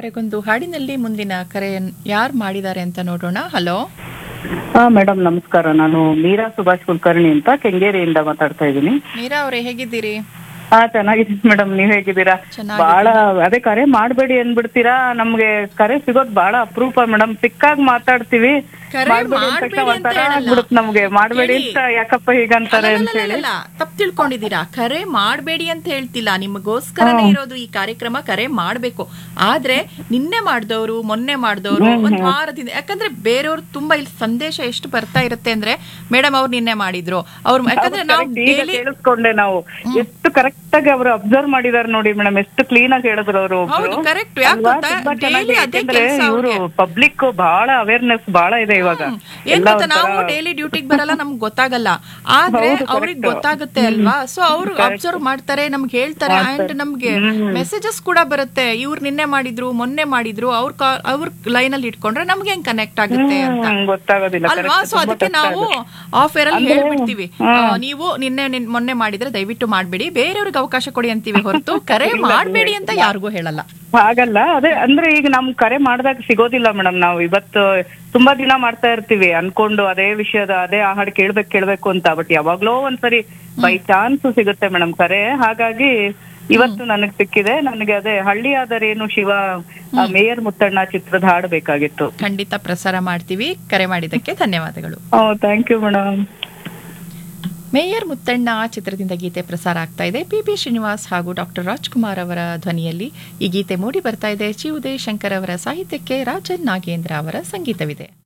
ಕರೆಗೊಂದು ಹಾಡಿನಲ್ಲಿ ಮುಂದಿನ ಕರೆ ಯಾರು ಮಾಡಿದ್ದಾರೆ ಅಂತ ನೋಡೋಣ ಹಲೋ ಹಾ ಮೇಡಮ್ ನಮಸ್ಕಾರ ನಾನು ಮೀರಾ ಸುಭಾಷ್ ಕುಲಕರ್ಣಿ ಅಂತ ಕೆಂಗೇರಿಯಿಂದ ಮಾತಾಡ್ತಾ ಇದ್ದೀನಿ ಮೀರಾ ಅವರೇ ಹೇಗಿದ್ದೀರಿ ಹಾ ಚೆನ್ನಾಗಿದ್ದೀನಿ ಮೇಡಮ್ ನೀವ್ ಹೇಗಿದ್ದೀರಾ ಚೆನ್ನಾಗಿದ್ದೀನಿ. ಬಹಳ ಅದೇ ಕರೆ ಮಾಡ್ಬೇಡಿ ಅಂದ್ಬಿಡ್ತೀರಾ ನಮ್ಗೆ ಕರೆ ಸಿಗೋದ್ ಬಹಳ ಅಪರೂಪ ಮೇಡಮ್ ಸಿಕ್ಕಾಗ್ ಮಾತಾಡ್ತೀವಿ ಕರೆ ಮಾಡ್ಬೇಡಿ ಅಂದ ತಕ್ಷಣ ಮಾಡ್ಬೇಡಿ ಅಂತ ಒಂಥರ ಹೇಳಲ್ಲ. ಆಗ್ಬಿಡುತ್ತೆ ನಮ್ಗೆ ಮಾಡ್ಬೇಡಿ ಹೇಳಿ. ಅಂತ ಯಾಕಪ್ಪ ಹೀಗಂತಾರೆ ಅಂತ ಹೇಳಿ ತಪ್ಪು ತಿಳ್ಕೊಂಡಿದ್ದೀರಾ ಕರೆ ಮಾಡಬೇಡಿ ಅಂತ ಹೇಳ್ತಿಲ್ಲ ನಿಮಗೋಸ್ಕರನೇ ಇರೋದು ಈ ಕಾರ್ಯಕ್ರಮ ಕರೆ ಮಾಡ್ಬೇಕು ಆದ್ರೆ ನಿನ್ನೆ ಮಾಡ್ದವ್ರು ಮೊನ್ನೆ ಮಾಡ್ದವ್ರು ಒಂದ್ ವಾರದಿಂದ ಯಾಕಂದ್ರೆ ಬೇರೆಯವ್ರು ತುಂಬಾ ಇಲ್ಲಿ ಸಂದೇಶ ಎಷ್ಟು ಬರ್ತಾ ಇರುತ್ತೆ ಅಂದ್ರೆ ಮೇಡಮ್ ಅವ್ರು ನಿನ್ನೆ ಮಾಡಿದ್ರು ಅವ್ರು ಯಾಕಂದ್ರೆ ನಾವು Correct, ಈಗ ಡೈಲಿ ಕೇಳಿಸ್ಕೊಂಡೆ ನಾವು ಎಷ್ಟು ಕರೆಕ್ಟ್ ಆಗಿ ಅವರು ಅಬ್ಸರ್ವ್ ಮಾಡಿದಾರೆ ನೋಡಿ ಮೇಡಮ್ ಎಷ್ಟು ಕ್ಲೀನ್ ಆಗಿ ಹೇಳಿದ್ರು ಅವರು ಹೌದು, correct. ಯಾಕ್ ಗೊತ್ತಾ? daily ಅದೇ ಕೆಲ್ಸ ಇವರು ಪಬ್ಲಿಕ್ ಬಹಳ ಅವೇರ್ನೆಸ್ ಬಹಳ ಇದೆ ಇವಾಗ ಏನ್ ಎಲ್ಲ ಗೊತ್ತಾ ಒಂಥರ- ನಾವು ಡೈಲಿ ಡ್ಯೂಟಿಗೆ ಬರಲ್ಲ ನಮ್ಗೆ ಗೊತ್ತಾಗಲ್ಲ ಆದ್ರೆ ಹೌದು, ಅವ್ರಿಗೆ correct. ಗೊತ್ತಾಗುತ್ತೆ ಅಲ್ವಾ ಸೊ ಅವ್ರು ಅಬ್ಸರ್ವ್ ಮಾಡ್ತಾರೆ ನಮ್ಗೆ ಹೇಳ್ತಾರೆ ಅಂಡ್ ನಮ್ಗೆ ಮೆಸೇಜಸ್ ಕೂಡ ಬರುತ್ತೆ ಇವ್ರು ನಿನ್ನೆ ಮಾಡಿದ್ರು ಮೊನ್ನೆ ಮಾಡಿದ್ರು ಅವ್ರ ಅವ್ರ ಲೈನ್ ಅಲ್ಲಿ ಇಟ್ಕೊಂಡ್ರೆ ನಮ್ಗೆ ಹೆಂಗ್ ಕನೆಕ್ಟ್ ಆಗುತ್ತೆ ಅಂತ ಹ್ಮ್, ಗೊತ್ತಾಗೋದಿಲ್ಲ ಅಲ್ವಾ correct, ಸೊ ತುಂಬಾ ಅದಕ್ಕೆ ಕಷ್ಟ ನಾವು ಅದು. ಆಫ್ ಏರ್ ಅಲ್ಲಿ ಹೇಳ್ಬಿಡ್ತೀವಿ ಆ, ನೀವು ನಿನ್ನೆ ನಿನ್- ಮೊನ್ನೆ ಮಾಡಿದ್ರೆ ದಯವಿಟ್ಟು ಮಾಡ್ಬೇಡಿ ಬೇರೆಯವ್ರಿಗೆ ಅವಕಾಶ ಕೊಡಿ ಅಂತೀವಿ ಹೊರತು ಕರೆ ಮಾಡ್ಬೇಡಿ ಅಂತ ಯಾರಿಗೂ ಹೇಳಲ್ಲ ಹಾಗಲ್ಲ ಅದೇ ಅಂದ್ರೆ ಈಗ ನಮ್ ಕರೆ ಮಾಡ್ದಾಗ ಸಿಗೋದಿಲ್ಲ ಮೇಡಮ್ ನಾವು ಇವತ್ತು ತುಂಬಾ ದಿನ ಮಾಡ್ತಾ ಇರ್ತೀವಿ ಅನ್ಕೊಂಡು ಅದೇ ವಿಷಯದ ಅದೇ ಆ ಹಾಡು ಕೇಳ್ಬೇಕು ಕೇಳ್ಬೇಕು ಅಂತ ಬಟ್ ಯಾವಾಗ್ಲೋ ಒಂದ್ಸರಿ ಬೈ ಚಾನ್ಸ್ ಸಿಗುತ್ತೆ ಮೇಡಮ್ ಕರೆ ಹಾಗಾಗಿ ಇವತ್ತು ನನಗ್ ಸಿಕ್ಕಿದೆ ನನಗೆ ಅದೇ ಹಳ್ಳಿ ಆದರೇನು ಶಿವ ಆ ಮೇಯರ್ ಮುತ್ತಣ್ಣ ಚಿತ್ರದ ಹಾಡು ಬೇಕಾಗಿತ್ತು ಖಂಡಿತ ಪ್ರಸಾರ ಮಾಡ್ತೀವಿ ಕರೆ ಮಾಡಿದ್ದಕ್ಕೆ ಧನ್ಯವಾದಗಳು thank you madam mayor Muthanna ಚಿತ್ರದಿಂದ ಗೀತೆ ಪ್ರಸಾರ ಆಗ್ತಾ ಇದೆ ಪಿ ಪಿ ಶ್ರೀನಿವಾಸ್ ಹಾಗೂ ಡಾಕ್ಟರ್ ರಾಜ್ಕುಮಾರ್ ಅವರ ಧ್ವನಿಯಲ್ಲಿ ಈ ಗೀತೆ ಮೂಡಿ ಬರ್ತಾ ಇದೆ ಚಿ ಉದಯ್ ಶಂಕರ್ ಅವರ ಸಾಹಿತ್ಯಕ್ಕೆ ರಾಜನ್ ನಾಗೇಂದ್ರ ಅವರ ಸಂಗೀತವಿದೆ